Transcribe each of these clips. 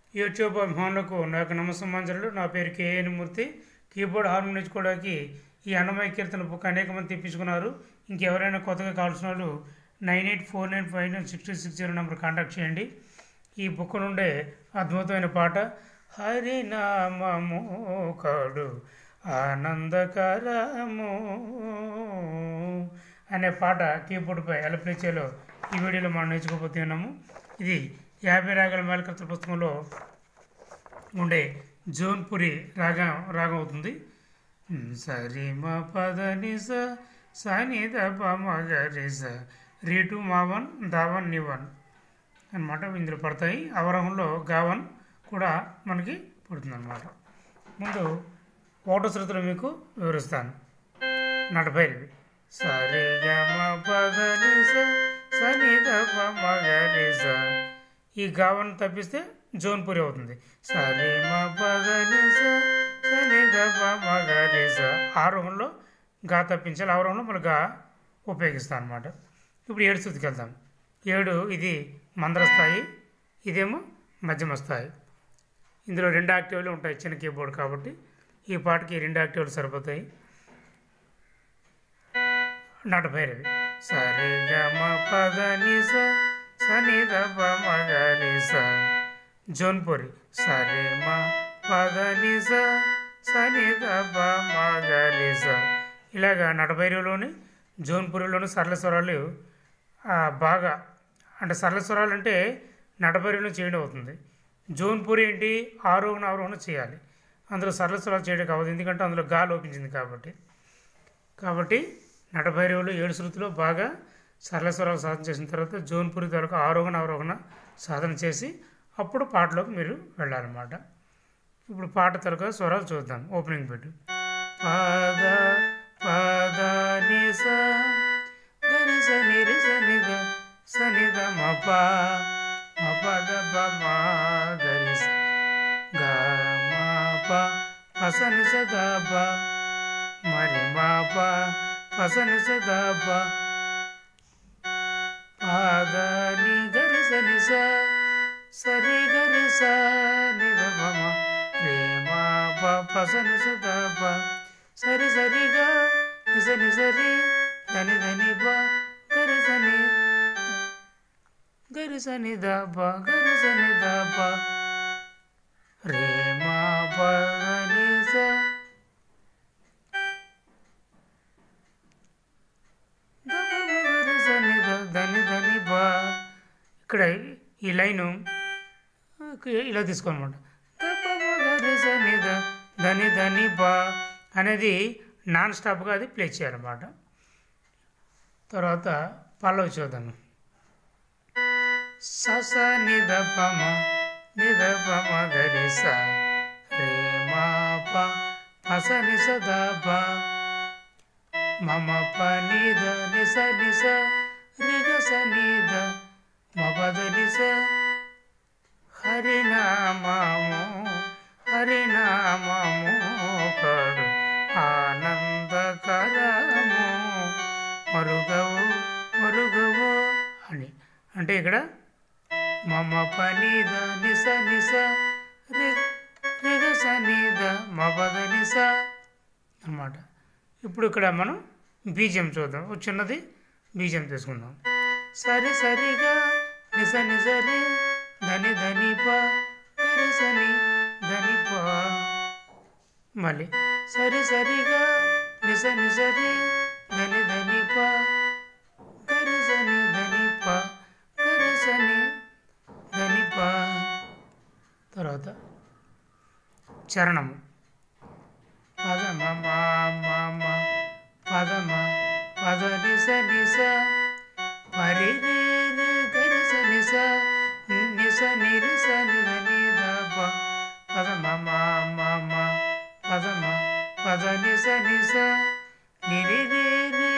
YouTube అభిమానులకు నా యొక్క నమస్సమాంజలు నా పేరు కేఎన్ మూర్తి కీబోర్డ్ హార్మోన్ నేర్చుకోవడానికి ఈ అన్నమయ్య కీర్తన బుక్ అనేక మంది తెప్పించుకున్నారు ఇంకెవరైనా కొత్తగా కావాల్సిన వాళ్ళు nine eight four nine five nine six two six zero number contact చేయండి ఈ బుక్ నుండే అద్భుతమైన పాట హరినామము కడు ఆనందకరము అనే పాట కీబోర్డ్పై ఎలా ప్లే చేయాలో ఈ వీడియోలో మనం నేర్చుకోబోతున్నాము ఇది యాభై రాగాల మేలకర్త పుస్తకంలో ఉండే జోన్పురి రాగం రాగం అవుతుంది సరి మ పద నిస సని దప మగరి స రీటు మావన్ దావన్ నివన్ అన్నమాట ఇందులో పడతాయి అవరోహంలో గావన్ కూడా మనకి పడుతుంది అనమాట ముందు ఓట శృతులు మీకు వివరిస్తాను నడపైనవి సరి గమ పద నిస సని దప మగరి స ఈ గావన్ తప్పిస్తే జోన్పురి అవుతుంది సరి మ పద నిస సని దప మగరి స ఆరోహంలో గా తప్పించాలి ఆరోహంలో మళ్ళీ గా ఉపయోగిస్తాం అనమాట ఇప్పుడు ఏడు స్థుతికి వెళ్దాం ఏడు ఇది మందర స్థాయి ఇదేమో మధ్యమ స్థాయి ఇందులో రెండు యాక్టివ్లు ఉంటాయి చిన్న కీబోర్డ్ కాబట్టి ఈ పాటకి రెండు యాక్టివ్లు సరిపోతాయి నటభైరవి సరి గమ పద నిస సని దప మగరి స జోన్పురి సరి మ పద నిస సని దప మగరి స ఇలాగా నటభైరవిలోని జోన్పురిలోని సరళ స్వరాలు ఆ, బాగా అంటే సరళ స్వరాలు అంటే నటభైరవిలో చేయడం అవుతుంది జోన్పురి ఏంటి ఆరోహణ ఆరోహణ చేయాలి అందులో సరళ స్వరాలు చేయడం కావద్దు ఎందుకంటే అందులో గాలి లోపించింది కాబట్టి కాబట్టి నటభైరవులు ఏడు శృతిలో బాగా సరళ స్వరాలు సాధన చేసిన తర్వాత జోన్పురి తాలూకు ఆరోహణ అవరోహణ సాధన చేసి అప్పుడు పాటలోకి మీరు వెళ్ళాలన్నమాట ఇప్పుడు పాట తరగ స్వరాలు చూద్దాం ఓపెనింగ్ పెట్టు పాద పాద నిస గరి స నిరి స నిద స నిద మ ప మ పద ప మ గరి స గ మ ప ప స ని స ద ప మరి మ ప ప స ని స ద ప పాద ని గరి స ని స సరి గరి స ని ద ప మ రే మ ప ప స ని స ద ప సరి సరి గ ని స ని సరి ధని ధని ప గరి స ని గరి స ని ద ప గరి స ని ద ప రే మ ప ని స ద ప మ గరి స ని ద ధని ధని ప ఇక్కడ ఈ లైను ఇలా తీసుకోనమాట ధని ధని బా అనేది నాన్ స్టాప్గా అది ప్లే చేయాలన్నమాట తర్వాత పల్లవి చూద్దాము సస నిద పమ నిద పమ గరి స రే మా ప పస నిస ద ప మమ ప నిద నిస నిస రిగ స నిద మ పద నిస హరినామము హరినామము కడు ఆనందకరము మరుగవు మరుగవు అని అంటే ఇక్కడ మమ పనిద నిస నిస రి- రిగ సనిద మపద నిస అన్నమాట ఇప్పుడు ఇక్కడ మనం బీజం చూద్దాం ఒక చిన్నది బీజం తీసుకుందాం సరి సరిగా నిస నిసరి ధని ధని ప గరి సని ధని ప మళ్ళీ సరి సరిగా నిస నిసరి ధని ధని ప గరి సని ధని ప గరి సని ధని ప తర్వాత చరణము పదమ మా మా మా పదమ పద నిస నిస పరి రి రి గరి స నిస నిస నిరి స నిద నిద ప పదమ మా మా మా పదమ పద నిస నిస నిరి రి రి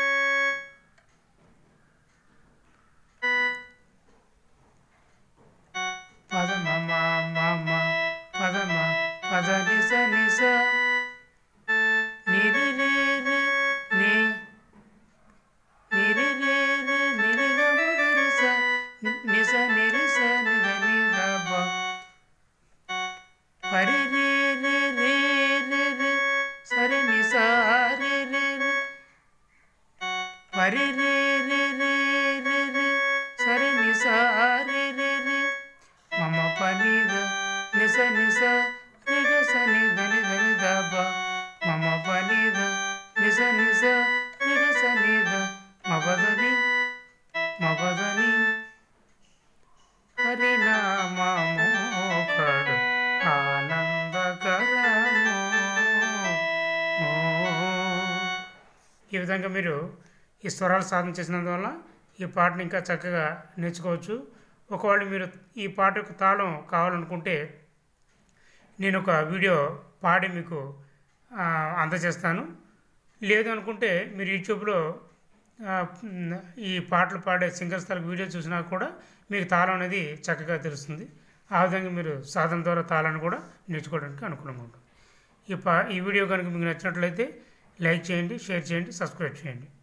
పదమ మా మా మా పదమ పద నిస నిస నిరి రి రి ని నిరి రి రి నిరి గ మ గరి స నిస నిరి స నిద నిద ప పనిద నిస నిస నిగ సని దని దని దబ మమ పనిద నిస నిస నిగ సని ద మపదని మపదని హరినామము కడు ఆనందకరము ఈ విధంగా మీరు ఈ స్వరాలు సాధన చేసినందువల్ల ఈ పాటను ఇంకా చక్కగా నేర్చుకోవచ్చు ఒకవేళ మీరు ఈ పాట యొక్క తాళం కావాలనుకుంటే నేను ఒక వీడియో పాడి మీకు ఆ, అందజేస్తాను లేదు అనుకుంటే మీరు యూట్యూబ్లో ఆ, మ్, ఈ పాటలు పాడే సింగర్స్ తాలూకు వీడియో చూసినా కూడా మీకు తాళం అనేది చక్కగా తెలుస్తుంది ఆ విధంగా మీరు సాధన ద్వారా తాళాన్ని కూడా నేర్చుకోవడానికి అనుకూలంగా ఉంటుంది ఈ పా ఈ వీడియో కనుక మీకు నచ్చినట్లయితే లైక్ చేయండి షేర్ చేయండి సబ్స్క్రైబ్ చేయండి